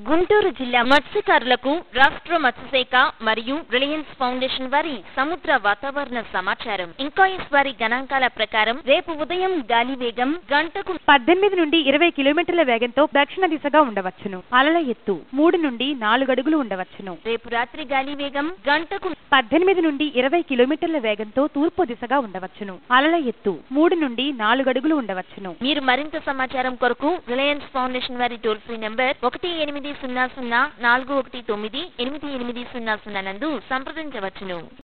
గుంటూరు జిల్లా మత్స్యకారులకు రాష్ట్ర మత్స్యశాఖ మరియు రిలయన్స్ ఫౌండేషన్ వారి సముద్ర వాతావరణ సమాచారం ఇంకాయిస్ వారి గణాంకాల ప్రకారం రేపు ఉదయం గాలి వేగం గంటకు పద్దెనిమిది నుండి ఇరవై కిలోమీటర్ల వేగంతో దక్షిణ దిశగా ఉండవచ్చును అలల ఎత్తు మూడు నుండి నాలుగు అడుగులు ఉండవచ్చును రేపు రాత్రి గాలి వేగం గంటకు పద్దెనిమిది నుండి ఇరవై కిలోమీటర్ల వేగంతో తూర్పు దిశగా ఉండవచ్చును అలల ఎత్తు మూడు నుండి నాలుగు అడుగులు ఉండవచ్చును మీరు మరింత సమాచారం కొరకు రిలయన్స్ ఫౌండేషన్ వారి టోల్ ఫ్రీ నెంబర్ ఒకటి ఎనిమిది సున్నా సున్నా నాలుగు ఒకటి తొమ్మిది ఎనిమిది ఎనిమిది సున్నా సున్నా నందు సంప్రదించవచ్చును